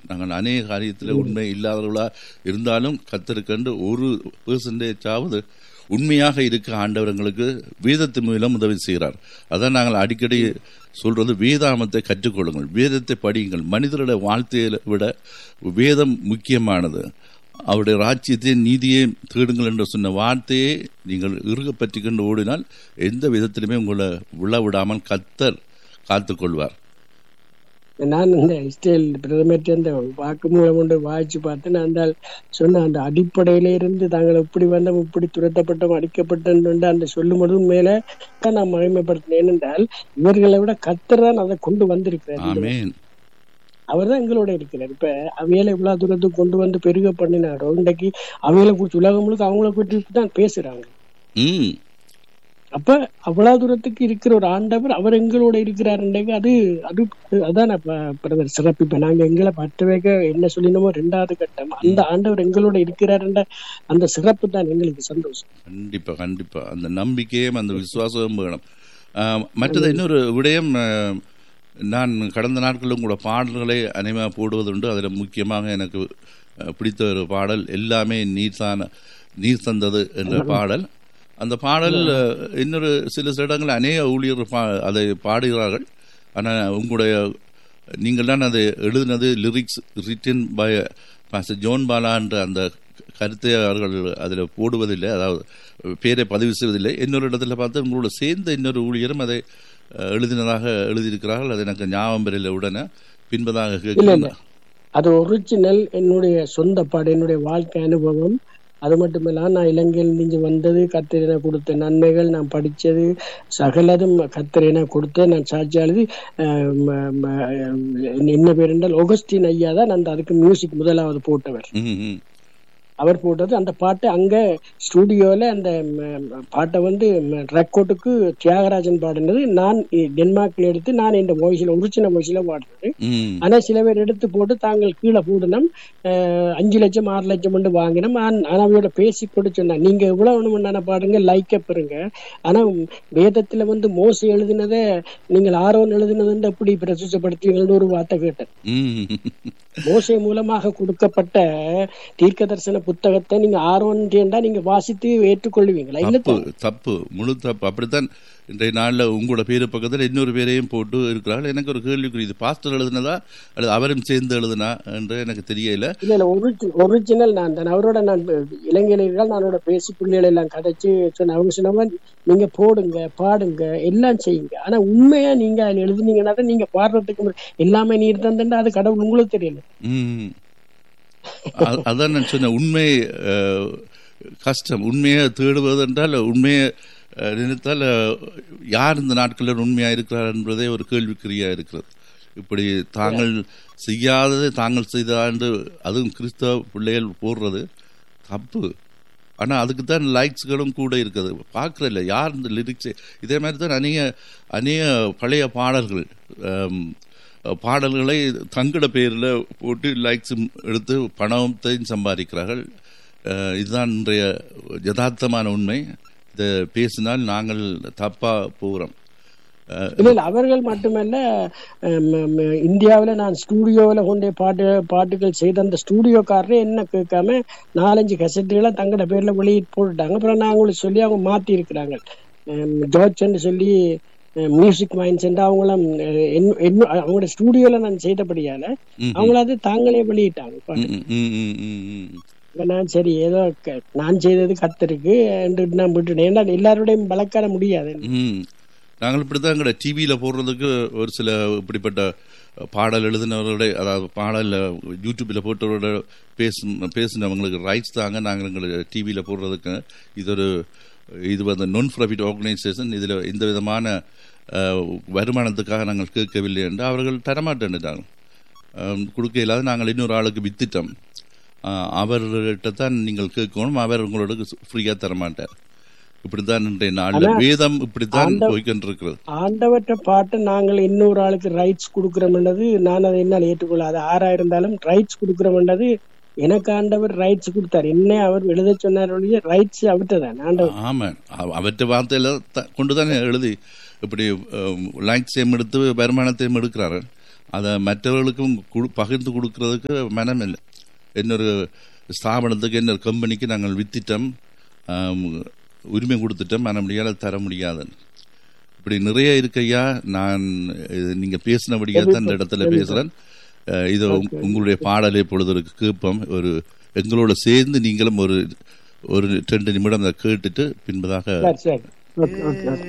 நாங்கள் அநேக காரியத்தில் உண்மை இல்லாதவர்களா இருந்தாலும் கத்தருக்கண்டு ஒரு பெர்சன்டேஜாவது உண்மையாக இருக்க ஆண்டவர்களுக்கு வேதத்தின் மூலம் உதவி செய்கிறார் அதான் நாங்கள் அடிக்கடி சொல்றது வேதாமத்தை கற்றுக்கொள்ளுங்கள் வேதத்தை படியுங்கள் மனிதருடைய வாழ்த்தையை விட வேதம் முக்கியமானது அவருடைய ராஜ்யத்தையும் நீதியை தேடுங்கள் என்று சொன்ன வார்த்தையை நீங்கள் இறுக பற்றி கொண்டு ஓடினால் எந்த விதத்திலுமே உங்களை விழ விடாமல் கத்தர் காத்துக்கொள்வார் நான் இந்த இஸ்ரேல் பிரதமர் அந்த வாக்குமூலம் ஒன்று வாய்ச்சி பார்த்து நான் அந்த சொன்ன அந்த அடிப்படையில இருந்து தாங்கள் இப்படி வந்தோம் இப்படி துரத்தப்பட்டோம் அடிக்கப்பட்டோம் அந்த சொல்லும் பொழுது மேல தான் நான் மகிமைப்படுத்தினேன் ஏனென்றால் இவர்களை விட கத்தர் தான் அதை கொண்டு வந்திருக்கிறார் ஆமேன் அவர் தான் எங்களோட இருக்கிறார் இப்ப அவையில இவ்வளவு தூரத்துக்கு கொண்டு வந்து பெருக பண்ணினாரோ இன்றைக்கு அவையில குறிச்சு உலகம் முழுக்க அவங்கள பற்றி தான் பேசுறாங்க ம் அப்ப அவ்வளவு தூரத்துக்கு இருக்கிற ஒரு ஆண்டவர் அவர் எங்களோட இருக்கிறாருன்றங்க அது அது அதான் பிரதர் சிறப்பு இப்ப நாங்க எங்களை பற்ற வைக்க என்ன சொல்லினோமோ ரெண்டாவது கட்டம் அந்த ஆண்டவர் எங்களோட இருக்கிறாருன்ற அந்த சிறப்பு தான் எங்களுக்கு சந்தோஷம் கண்டிப்பா கண்டிப்பா அந்த நம்பிக்கையும் அந்த விசுவாசமும் வேணும் ஆஹ், மற்றது இன்னொரு விடயம் ஆஹ், நான் கடந்த நாட்களிலும் கூட பாடல்களை அனைவா போடுவதுண்டு அதில் முக்கியமாக எனக்கு ஆஹ், பிடித்த ஒரு பாடல் எல்லாமே நீர் தான் நீர் தந்தது என்ற பாடல் அந்த பாடல் ஆஹ், இன்னொரு சில சில இடங்கள் அநேக ஊழியர் பா அதை பாடுகிறார்கள் ஆனால் உங்களுடைய நீங்கள் தான் அதை எழுதினது lyrics written by master John Bala என்ற அந்த கருத்தை அவர்கள் அதில் போடுவதில்லை அதாவது பேரை பதிவு செய்வதில்லை இன்னொரு இடத்துல பார்த்து உங்களோட சேர்ந்த இன்னொரு ஊழியரும் அதை அஹ், எழுதினதாக எழுதியிருக்கிறார்கள் அது எனக்கு ஞாபகம் பெறல உடனே பின்பதாக இல்ல இல்ல கேட்கிறேன் அது ஒரிஜினல் என்னுடைய சொந்த பாடு என்னுடைய வாழ்க்கை அனுபவம் அது மட்டும் இல்லாம நான் இலங்கையில் நீங்க வந்தது கத்திரின கொடுத்த நன்மைகள் நான் படிச்சது சகலதும் கத்திரின கொடுத்த நான் சாட்சி எழுதி அஹ், ம- ம- என்ன பேர் என்றால் ஒகஸ்டின் ஐயா தான் அந்த அதுக்கு மியூசிக் முதலாவது போட்டவர் ம், ம். அவர் போட்டது அந்த பாட்டு அங்க ஸ்டூடியோல அந்த ம, பாட்டை வந்து ரெக்கார்டுக்கு தியாகராஜன் பாடினது நான் டென்மார்க்ல எடுத்து நான் இந்த வாய்ஸ்ல ஒரிஜினல் வாய்ஸ்ல பாடுறது ம். ஆனா சில பேர் எடுத்து போட்டு தாங்கள் கீழே போடணும் அஹ், அஞ்சு லட்சம் ஆறு லட்சம் கொண்டு வாங்கினோம் ஆனா ஆனா அவையோட பேசி போட்டு சொன்னாங்க நீங்க எவ்வளவு வேணும்னா பாடுங்க லைக்க பெறுங்க ஆனா வேதத்துல வந்து மோச எழுதினதை நீங்கள் ஆரோன் எழுதினது எப்படி பிரசுத்தப்படுத்துவீங்கன்னு ஒரு வார்த்தை கேட்டேன் ம். மோசை மூலமாக கொடுக்கப்பட்ட தீர்க்க தரிசன புத்தகத்தை நீங்க ஆர்வம் நீங்க வாசித்து ஏற்றுக்கொள்வீங்களா இல்ல தப்பு தப்பு முழு தப்பு அப்படித்தான் இன்றைய நாளில் உங்களோட பேரு பக்கத்தில் இன்னொரு பேரையும் போட்டு இருக்கிறார்கள் எனக்கு ஒரு கேள்விக்குறி இது பாஸ்டர் எழுதுனதா அல்லது அவரும் சேர்ந்து எழுதுனா என்று எனக்கு தெரியல இல்ல இல்ல ஒரிஜினல் நான் தான் அவரோட நான் இளைஞர்கள் நானோட பேசி பிள்ளைகளை எல்லாம் கதைச்சு சொன்ன அவங்க சொன்னவங்க நீங்க போடுங்க பாடுங்க எல்லாம் செய்யுங்க ஆனா உண்மையா நீங்க அதுல எழுதுனீங்கன்னா தான் நீங்க பாடுறதுக்கு முன்ன- எல்லாமே நீர் தந்தா அது கடவுள் உங்களுக்கு தெரியல ம். அ- அதான் நான் சொன்னேன் உண்மை அஹ், கஷ்டம் உண்மையை தேடுவது என்றால் உண்மையை அஹ், நினைத்தால் அஹ், யார் இந்த நாட்களில் உண்மையாக இருக்கிறார் என்பதே ஒரு கேள்விக்குறியா இருக்கிறது இப்படி தாங்கள் செய்யாததை தாங்கள் செய்தாண்டு அதுவும் கிறிஸ்தவ பிள்ளைகள் போடுறது தப்பு ஆனால் அதுக்கு தான் லைக்ஸ்களும் கூட இருக்குது பார்க்குறதில்ல யார் இந்த லிரிக்ஸே இதே மாதிரி தான் அநேக அநேக பழைய பாடல்கள் ஆம், பாடல்களை தங்கட பேரில் போட்டு லைக்ஸ் எடுத்து பணத்தையும் சம்பாதிக்கிறார்கள் அஹ், இதுதான் இன்றைய யதார்த்தமான உண்மை இதை பேசினால் நாங்கள் தப்பாக போகிறோம் இல்ல இல்ல அவர்கள் மட்டுமல்ல அஹ், ம- ம- இந்தியாவுல நான் ஸ்டூடியோவில் கொண்டே பாட்டு பாட்டுகள் செய்த அந்த ஸ்டூடியோக்காரரே என்ன கேட்காம நாலஞ்சு கசட்டுகளை தங்கட பேர்ல வெளியிட்டு போட்டுட்டாங்க அப்புறம் நான் அவங்களுக்கு சொல்லி அவங்க மாத்தி இருக்கிறாங்க ஜோர்ஜ்னு சொல்லி மியூசிக் மைண்ட்ஸ் என்று அவங்களும் அஹ், என்ன- என்ன- அவங்களோட ஸ்டூடியோல நான் செய்தபடியால ம், அவங்கள அது தாங்களே வெளியிட்டாங்க பாட்டு. ம், ம், ம், ம், ம். இப்ப நான் சரி ஏதோ க- நான் செய்தது கத்திருக்கு என்று நான் விட்டுட்டேன் ஏன்னா எல்லாரோடையும் வழக்காட முடியாது ம் நாங்கள் இப்படி தான் எங்களோட டிவியில் போடுறதுக்கு ஒரு சில இப்படிப்பட்ட பாடல் எழுதினவர்களுடைய அதாவது பாடல் யூடியூப்பில் போட்டவரோட பேசும் பேசினவங்களுக்கு ரைட்ஸ் தாங்க நாங்கள் எங்களை டிவியில் போடுறதுக்கு இது ஒரு இது வந்து நான் ப்ராஃபிட் ஆர்கனைசேஷன் இதில் எந்த விதமான அஹ், வருமானத்துக்காக நாங்கள் கேட்கவில்லை என்று அவர்கள் தரமாட்டேன்ட்டாங்க கொடுக்க இல்லாத நாங்கள் இன்னொரு ஆளுக்கு வித்துட்டோம் அஹ், அவர்கிட்ட தான் நீங்கள் கேட்கணும் அவர் உங்களோட ஃப்ரீயாக தரமாட்டார் இப்படித்தான் இன்றைய நாளில் வேதம் இப்படித்தான் போய்கொண்டிருக்கிறது ஆண்டவற்ற பாட்டு நாங்கள் இன்னொரு ஆளுக்கு ரைட்ஸ் கொடுக்கிறோம்ன்றது நான் அதை என்னால் ஏற்றுக்கொள்ள அது ஆறா இருந்தாலும் ரைட்ஸ் கொடுக்கிறோம்ன்றது எனக்கு ஆண்டவர் ரைட்ஸ் கொடுத்தார் என்ன அவர் எழுத சொன்னார் ரைட்ஸ் அவர்கிட்ட தான் ஆண்டவர் ஆமாம் அவ- அவற்றை வார்த்தையில த- கொண்டு தானே எழுதி இப்படி லைக்ஸையும் எடுத்து வருமானத்தையும் எடுக்கிறாரு அதை மற்றவர்களுக்கும் குடு- பகிர்ந்து கொடுக்கறதுக்கு மனம் இல்லை இன்னொரு ஸ்தாபனத்துக்கு இன்னொரு கம்பெனிக்கு நாங்கள் வித்திட்டோம் ஆம், உரிமை கொடுத்துட்டோம் மன முடியாத தர முடியாதுன்னு இப்படி நிறைய இருக்கையா நான் இது நீங்க பேசினபடியா தான் இந்த இடத்துல பேசுறேன் அஹ், இது உங்க- உங்களுடைய பாடலை பொழுது ஒரு கேட்போம் ஒரு எங்களோட சேர்ந்து நீங்களும் ஒரு ஒரு ரெண்டு நிமிடம் அதை கேட்டுட்டு பின்பதாக சரி சரி ஓகே ஓகே ஓகே